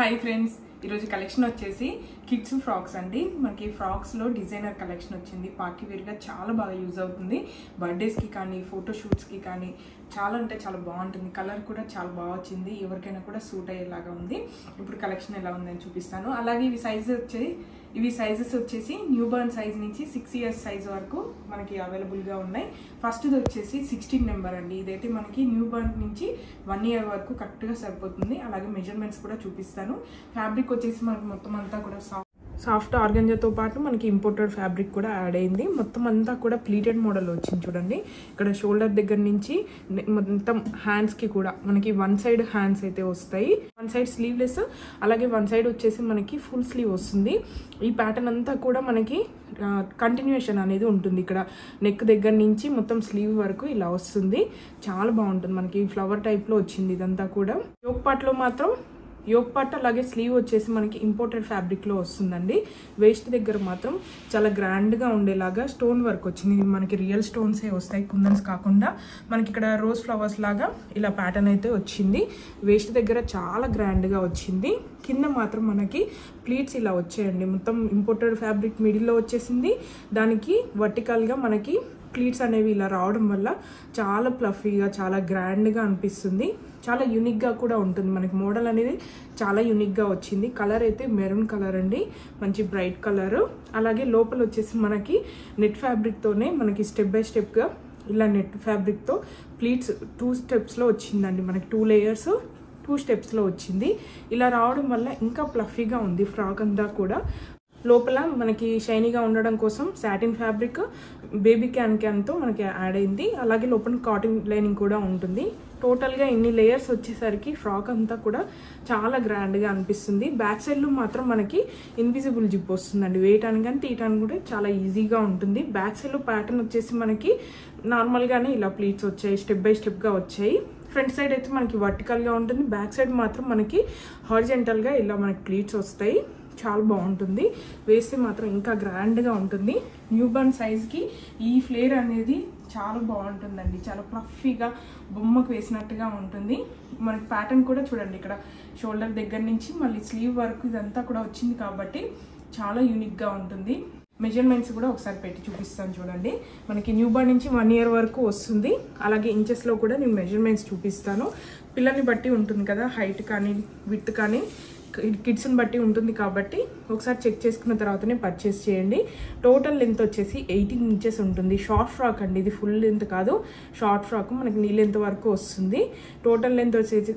hi friends ఈరోజు collection వచ్చేసి kids frocks అండి మనకి ఫ్రాక్స్లో డిజైనర్ కలెక్షన్ వచ్చింది పార్టీ వేర్గా చాలా బాగా యూజ్ అవుతుంది బర్త్డేస్కి కానీ ఫోటోషూట్స్కి కానీ చాలా అంటే చాలా బాగుంటుంది కలర్ కూడా చాలా బాగా వచ్చింది ఎవరికైనా కూడా సూట్ అయ్యేలాగా ఉంది ఇప్పుడు కలెక్షన్ ఎలా ఉందని చూపిస్తాను అలాగే ఇవి సైజ్ వచ్చి ఇవి సైజెస్ వచ్చేసి న్యూ బర్న్ సైజ్ నుంచి సిక్స్ ఇయర్స్ సైజ్ వరకు మనకి అవైలబుల్గా ఉన్నాయి ఫస్ట్ది వచ్చేసి సిక్స్టీన్ నెంబర్ అండి ఇదైతే మనకి న్యూ బర్న్ నుంచి వన్ ఇయర్ వరకు కరెక్ట్గా సరిపోతుంది అలాగే మెజర్మెంట్స్ కూడా చూపిస్తాను ఫ్యాబ్రిక్ వచ్చేసి మనకి మొత్తం అంతా కూడా సాఫ్ట్ సాఫ్ట్ ఆర్గంజాతో పాటు మనకి ఇంపోర్టెడ్ ఫ్యాబ్రిక్ కూడా యాడ్ అయింది మొత్తం అంతా కూడా ప్లీటెడ్ మోడల్ వచ్చింది చూడండి ఇక్కడ షోల్డర్ దగ్గర నుంచి నె- మొత్తం హ్యాండ్స్కి కూడా మనకి వన్ సైడ్ హ్యాండ్స్ అయితే వస్తాయి వన్ సైడ్ స్లీవ్లెస్ అలాగే వన్ సైడ్ వచ్చేసి మనకి ఫుల్ స్లీవ్ వస్తుంది ఈ ప్యాటర్న్ అంతా కూడా మనకి కంటిన్యూషన్ అనేది ఉంటుంది ఇక్కడ నెక్ దగ్గర నుంచి మొత్తం స్లీవ్ వరకు ఇలా వస్తుంది చాలా బాగుంటుంది మనకి ఫ్లవర్ టైప్లో వచ్చింది ఇదంతా కూడా యోగ్ పార్ట్లో మాత్రం యోగ్ పార్ట్ అలాగే స్లీవ్ వచ్చేసి మనకి ఇంపోర్టెడ్ ఫ్యాబ్రిక్లో వస్తుందండి వేస్ట్ దగ్గర మాత్రం చాలా గ్రాండ్గా ఉండేలాగా స్టోన్ వర్క్ వచ్చింది ఇది మనకి రియల్ స్టోన్సే వస్తాయి కుందన్స్ కాకుండా మనకి ఇక్కడ రోజ్ ఫ్లవర్స్ లాగా ఇలా ప్యాటర్న్ అయితే వచ్చింది వేస్ట్ దగ్గర చాలా గ్రాండ్గా వచ్చింది కింద మాత్రం మనకి ప్లీట్స్ ఇలా వచ్చాయండి మొత్తం ఇంపోర్టెడ్ ఫ్యాబ్రిక్ మిడిల్లో వచ్చేసింది దానికి వర్టికల్గా మనకి ప్లీట్స్ అనేవి ఇలా రావడం వల్ల చాలా ప్లఫీగా చాలా గ్రాండ్గా అనిపిస్తుంది చాలా యూనిక్గా కూడా ఉంటుంది మనకి మోడల్ అనేది చాలా యూనిక్గా వచ్చింది కలర్ అయితే మెరూన్ కలర్ అండి మంచి బ్రైట్ కలర్ అలాగే లోపల వచ్చేసి మనకి నెట్ ఫ్యాబ్రిక్తోనే మనకి స్టెప్ బై స్టెప్గా ఇలా నెట్ ఫ్యాబ్రిక్తో ప్లీట్స్ టూ స్టెప్స్లో వచ్చిందండి మనకి టూ లేయర్స్ టూ స్టెప్స్లో వచ్చింది ఇలా రావడం వల్ల ఇంకా ప్లఫీగా ఉంది ఫ్రాక్ అంతా కూడా లోపల మనకి షైనీగా ఉండడం కోసం సాటిన్ ఫ్యాబ్రిక్ బేబీ క్యాన్ క్యాన్తో మనకి యాడ్ అయింది అలాగే లోపల కాటన్ లైనింగ్ కూడా ఉంటుంది టోటల్గా ఇన్ని లేయర్స్ వచ్చేసరికి ఫ్రాక్ అంతా కూడా చాలా గ్రాండ్గా అనిపిస్తుంది బ్యాక్ సైడ్లో మాత్రం మనకి ఇన్విజిబుల్ జిప్ వస్తుందండి వేయటానికి కానీ తీయటానికి కూడా చాలా ఈజీగా ఉంటుంది బ్యాక్ సైడ్లో ప్యాటర్న్ వచ్చేసి మనకి నార్మల్గానే ఇలా ప్లీట్స్ వచ్చాయి స్టెప్ బై స్టెప్గా వచ్చాయి ఫ్రంట్ సైడ్ అయితే మనకి వర్టికల్గా ఉంటుంది బ్యాక్ సైడ్ మాత్రం మనకి హారిజెంటల్గా ఇలా మనకి ప్లీట్స్ వస్తాయి చాలా బాగుంటుంది వేస్తే మాత్రం ఇంకా గ్రాండ్గా ఉంటుంది న్యూ బర్న్ సైజ్కి ఈ ఫ్లేర్ అనేది చాలా బాగుంటుందండి చాలా ఫ్లఫీగా బొమ్మకు వేసినట్టుగా ఉంటుంది మనకి ప్యాటర్న్ కూడా చూడండి ఇక్కడ షోల్డర్ దగ్గర నుంచి మళ్ళీ స్లీవ్ వరకు ఇదంతా కూడా వచ్చింది కాబట్టి చాలా యూనిక్గా ఉంటుంది మెజర్మెంట్స్ కూడా ఒకసారి పెట్టి చూపిస్తాను చూడండి మనకి న్యూ బర్న్ నుంచి వన్ ఇయర్ వరకు వస్తుంది అలాగే ఇంచెస్లో కూడా నేను మెజర్మెంట్స్ చూపిస్తాను పిల్లల్ని బట్టి ఉంటుంది కదా హైట్ కానీ విత్ కానీ కిడ్స్ని బట్టి ఉంటుంది కాబట్టి ఒకసారి చెక్ చేసుకున్న తర్వాతనే పర్చేస్ చేయండి టోటల్ లెంత్ వచ్చేసి ఎయిటీన్ ఇంచెస్ ఉంటుంది షార్ట్ ఫ్రాక్ అండి ఇది ఫుల్ లెంత్ కాదు షార్ట్ ఫ్రాక్ మనకి నీ లెంత్ వరకు వస్తుంది టోటల్ లెంత్ వచ్చేసి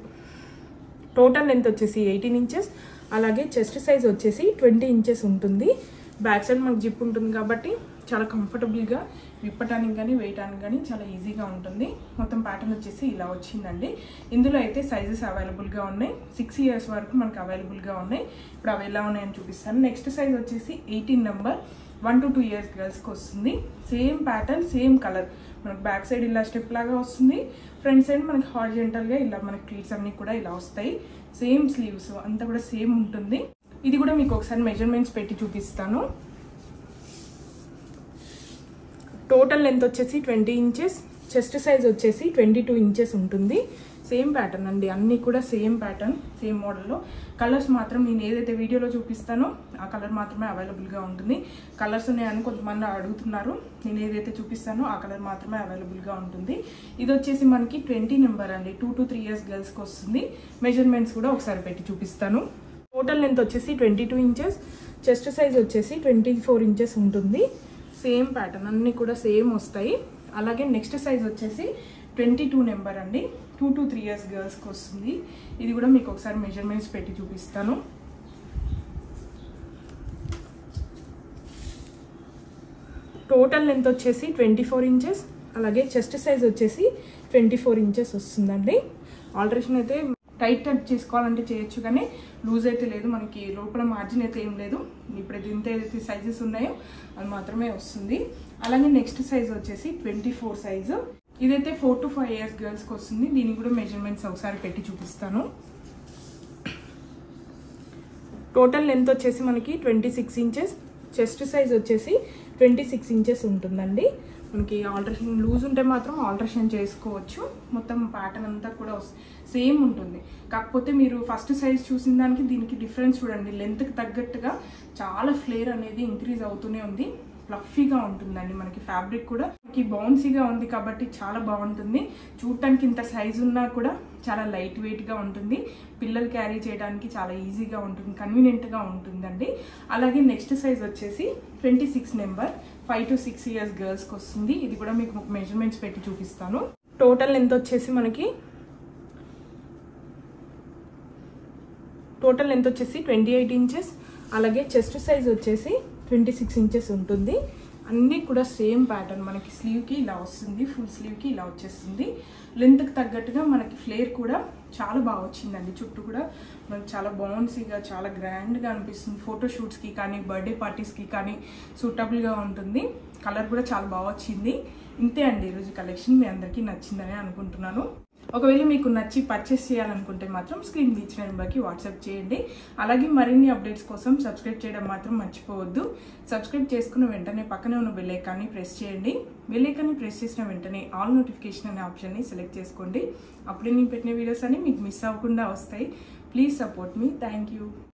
టోటల్ లెంత్ వచ్చేసి ఎయిటీన్ ఇంచెస్ అలాగే చెస్ట్ సైజ్ వచ్చేసి ట్వంటీ ఇంచెస్ ఉంటుంది బ్యాక్ సైడ్ మనకు జిప్ ఉంటుంది కాబట్టి చాలా కంఫర్టబుల్గా విప్పటానికి కానీ వేయటానికి కానీ చాలా ఈజీగా ఉంటుంది మొత్తం ప్యాటర్న్ వచ్చేసి ఇలా వచ్చిందండి ఇందులో అయితే సైజెస్ అవైలబుల్గా ఉన్నాయి సిక్స్ ఇయర్స్ వరకు మనకు అవైలబుల్గా ఉన్నాయి ఇప్పుడు అవి ఎలా ఉన్నాయని చూపిస్తాను నెక్స్ట్ సైజ్ వచ్చేసి eighteen number one to two years గర్ల్స్కి వస్తుంది సేమ్ ప్యాటర్న్ సేమ్ కలర్ మనకి బ్యాక్ సైడ్ ఇలా స్టెప్ లాగా వస్తుంది ఫ్రంట్ సైడ్ మనకి హార్జెంటల్గా ఇలా మనకి ప్లీట్స్ అన్నీ కూడా ఇలా వస్తాయి సేమ్ స్లీవ్స్ అంతా కూడా సేమ్ ఉంటుంది ఇది కూడా మీకు ఒకసారి మెజర్మెంట్స్ పెట్టి చూపిస్తాను టోటల్ లెంత్ వచ్చేసి ట్వంటీ ఇంచెస్ చెస్ట్ సైజ్ వచ్చేసి ట్వంటీ టూ ఇంచెస్ ఉంటుంది సేమ్ ప్యాటర్న్ అండి అన్నీ కూడా సేమ్ ప్యాటర్న్ సేమ్ మోడల్లో కలర్స్ మాత్రం నేను ఏదైతే వీడియోలో చూపిస్తానో ఆ కలర్ మాత్రమే అవైలబుల్గా ఉంటుంది కలర్స్ ఉన్నాయని కొంతమంది అడుగుతున్నారు నేను ఏదైతే చూపిస్తానో ఆ కలర్ మాత్రమే అవైలబుల్గా ఉంటుంది ఇది వచ్చేసి మనకి ట్వంటీ నెంబర్ అండి టూ టు త్రీ ఇయర్స్ గర్ల్స్కి వస్తుంది మెజర్మెంట్స్ కూడా ఒకసారి పెట్టి చూపిస్తాను టోటల్ లెంత్ వచ్చేసి twenty two inches chest size వచ్చేసి ట్వంటీ ఫోర్ ఇంచెస్ ఉంటుంది సేమ్ ప్యాటర్న్ అన్నీ కూడా సేమ్ వస్తాయి అలాగే నెక్స్ట్ సైజ్ వచ్చేసి ట్వంటీ టూ నెంబర్ అండి టూ టు త్రీ ఇయర్స్ గర్ల్స్కి వస్తుంది ఇది కూడా మీకు ఒకసారి మెజర్మెంట్స్ పెట్టి చూపిస్తాను టోటల్ లెంత్ వచ్చేసి ట్వంటీ ఫోర్ ఇంచెస్ అలాగే చెస్ట్ సైజ్ వచ్చేసి ట్వంటీ ఫోర్ ఇంచెస్ వస్తుందండి ఆల్టరేషన్ అయితే టైట్ టైట్ చేసుకోవాలంటే చేయొచ్చు కానీ లూజ్ అయితే లేదు మనకి లోపల మార్జిన్ అయితే ఏం లేదు ఇప్పుడు దీంతో ఏదైతే సైజెస్ ఉన్నాయో అది మాత్రమే వస్తుంది అలాగే నెక్స్ట్ సైజ్ వచ్చేసి ట్వంటీ ఫోర్ సైజు ఇదైతే ఫోర్ టు ఫైవ్ ఇయర్స్ గర్ల్స్కి వస్తుంది దీనికి కూడా మెజర్మెంట్స్ ఒకసారి పెట్టి చూపిస్తాను టోటల్ లెంత్ వచ్చేసి మనకి twenty six inches chest size వచ్చేసి ట్వంటీ సిక్స్ ఇంచెస్ ఉంటుందండి మనకి ఆల్టరేషన్ లూజ్ ఉంటే మాత్రం ఆల్టరేషన్ చేసుకోవచ్చు మొత్తం ప్యాటర్న్ అంతా కూడా సేమ్ ఉంటుంది కాకపోతే మీరు ఫస్ట్ సైజ్ చూసిన దానికి దీనికి డిఫరెన్స్ చూడండి లెంత్కి తగ్గట్టుగా చాలా ఫ్లేర్ అనేది ఇంక్రీజ్ అవుతూనే ఉంది ఫ్లఫీగా ఉంటుందండి మనకి ఫ్యాబ్రిక్ కూడా మనకి బౌన్సీగా ఉంది కాబట్టి చాలా బాగుంటుంది చూడటానికి ఇంత సైజు ఉన్నా కూడా చాలా లైట్ వెయిట్గా ఉంటుంది పిల్లలు క్యారీ చేయడానికి చాలా ఈజీగా ఉంటుంది కన్వీనియంట్గా ఉంటుందండి అలాగే నెక్స్ట్ సైజ్ వచ్చేసి twenty six number five to six years గర్ల్స్కి వస్తుంది ఇది కూడా మీకు మెజర్మెంట్స్ పెట్టి చూపిస్తాను టోటల్ ఎంత వచ్చేసి మనకి టోటల్ ఎంత వచ్చేసి ట్వంటీ ఎయిట్ ఇంచెస్ అలాగే చెస్ట్ సైజ్ వచ్చేసి ట్వంటీ సిక్స్ ఇంచెస్ ఉంటుంది అన్నీ కూడా సేమ్ ప్యాటర్న్ మనకి స్లీవ్కి ఇలా వస్తుంది ఫుల్ స్లీవ్కి ఇలా వచ్చేస్తుంది లెంత్కి తగ్గట్టుగా మనకి ఫ్లేర్ కూడా చాలా బాగా వచ్చిందండి చుట్టూ కూడా మనకి చాలా బౌన్సీగా చాలా గ్రాండ్గా అనిపిస్తుంది ఫోటోషూట్స్కి కానీ బర్త్డే పార్టీస్కి కానీ సూటబుల్గా ఉంటుంది కలర్ కూడా చాలా బాగా వచ్చింది ఇంతే అండి ఈరోజు కలెక్షన్ మీ అందరికీ నచ్చిందని అనుకుంటున్నాను ఒకవేళ మీకు నచ్చి పర్చేస్ చేయాలనుకుంటే మాత్రం స్క్రీన్ ఇచ్చిన నెంబర్కి వాట్సాప్ చేయండి అలాగే మరిన్ని అప్డేట్స్ కోసం సబ్స్క్రైబ్ చేయడం మాత్రం మర్చిపోవద్దు సబ్స్క్రైబ్ చేసుకున్న వెంటనే పక్కనే ఉన్న బెల్ ఐకాన్ని ప్రెస్ చేయండి బెల్ ఐకాన్ని ప్రెస్ చేసిన వెంటనే ఆల్ నోటిఫికేషన్ అనే ఆప్షన్ని సెలెక్ట్ చేసుకోండి అప్పుడే నేను పెట్టిన వీడియోస్ అన్ని మీకు మిస్ అవ్వకుండా వస్తాయి ప్లీజ్ సపోర్ట్ మీ థ్యాంక్ యూ